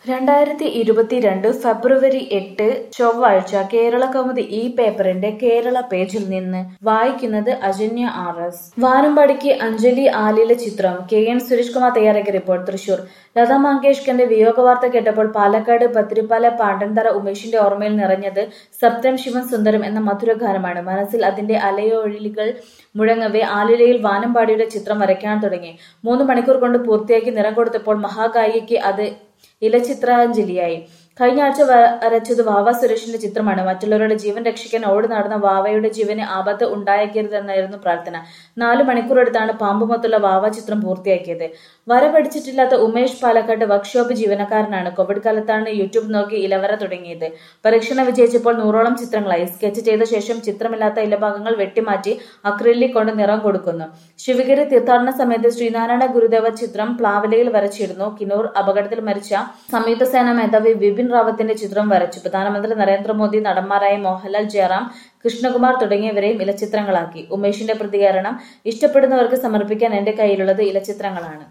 രണ്ടായിരത്തി ഇരുപത്തിരണ്ട് ഫെബ്രുവരി എട്ട് ചൊവ്വാഴ്ച കേരളകൗമുദി ഈ പേപ്പറിന്റെ കേരള പേജിൽ നിന്ന് വായിക്കുന്നത് അജന്യ ആർ എസ് വാനമ്പാടിക്ക് അഞ്ജലി ആലിലെ ചിത്രം കെ എൻ സുരേഷ് കുമാർ തയ്യാറാക്കിയ റിപ്പോർട്ട് തൃശൂർ ലതാ മങ്കേഷ്കറിന്റെ വിയോഗവാർത്ത കേട്ടപ്പോൾ പാലക്കാട് പത്തിരിപ്പാല പാണ്ടൻതറ ഉമേഷിന്റെ ഓർമ്മയിൽ നിറഞ്ഞത് സപ്തം ശിവൻ സുന്ദരം എന്ന മധുരഗാനമാണ് മനസ്സിൽ അതിന്റെ അലയൊഴികൾ മുഴങ്ങവേ ആലുലയിൽ വാനമ്പാടിയുടെ ചിത്രം വരയ്ക്കാൻ തുടങ്ങി മൂന്ന് മണിക്കൂർ കൊണ്ട് പൂർത്തിയാക്കി നിറം കൊടുത്തപ്പോൾ മഹാഗായികയ്ക്ക് അത് ഇലച്ചിത്രാഞ്ജലിയായി കഴിഞ്ഞ ആഴ്ച വരച്ചത് വാവ സുരേഷിന്റെ ചിത്രമാണ് മറ്റുള്ളവരുടെ ജീവൻ രക്ഷിക്കാൻ ഓടി നടന്ന വാവയുടെ ജീവന് ആപത്ത് ഉണ്ടായേക്കരുതെന്നായിരുന്നു പ്രാർത്ഥന നാലു മണിക്കൂർ എടുത്താണ് പാമ്പുമൊത്തുള്ള വാവ ചിത്രം പൂർത്തിയാക്കിയത് വര പഠിച്ചിട്ടില്ലാത്ത ഉമേഷ് പാലക്കാട് വർക്ക്ഷോപ്പ് ജീവനക്കാരനാണ് കോവിഡ് കാലത്താണ് യൂട്യൂബ് നോക്കി ഇലവര തുടങ്ങിയത് പരീക്ഷണം വിജയിച്ചപ്പോൾ നൂറോളം ചിത്രങ്ങളായി സ്കെച്ച് ചെയ്ത ശേഷം ചിത്രമില്ലാത്ത ഇലഭാഗങ്ങൾ വെട്ടിമാറ്റി അക്രിലിക് കൊണ്ട് നിറം കൊടുക്കുന്നു ശിവഗിരി തീർത്ഥാടന സമയത്ത് ശ്രീനാരായണ ഗുരുദേവ ചിത്രം പ്ലാവലയിൽ വരച്ചിരുന്നു കിന്നൂർ അപകടത്തിൽ മരിച്ച സംയുക്ത സേന മേധാവി ബിപിൻ റാവത്തിന്റെ ചിത്രം വരച്ചു പ്രധാനമന്ത്രി നരേന്ദ്രമോദി നടന്മാരായ മോഹൻലാൽ ജയറാം കൃഷ്ണകുമാർ തുടങ്ങിയവരെയും ഇലച്ചിത്രങ്ങളാക്കി ഉമേഷിന്റെ പ്രതികരണം ഇഷ്ടപ്പെടുന്നവർക്ക് സമർപ്പിക്കാൻ എന്റെ കയ്യിലുള്ളത് ഇലച്ചിത്രങ്ങളാണ്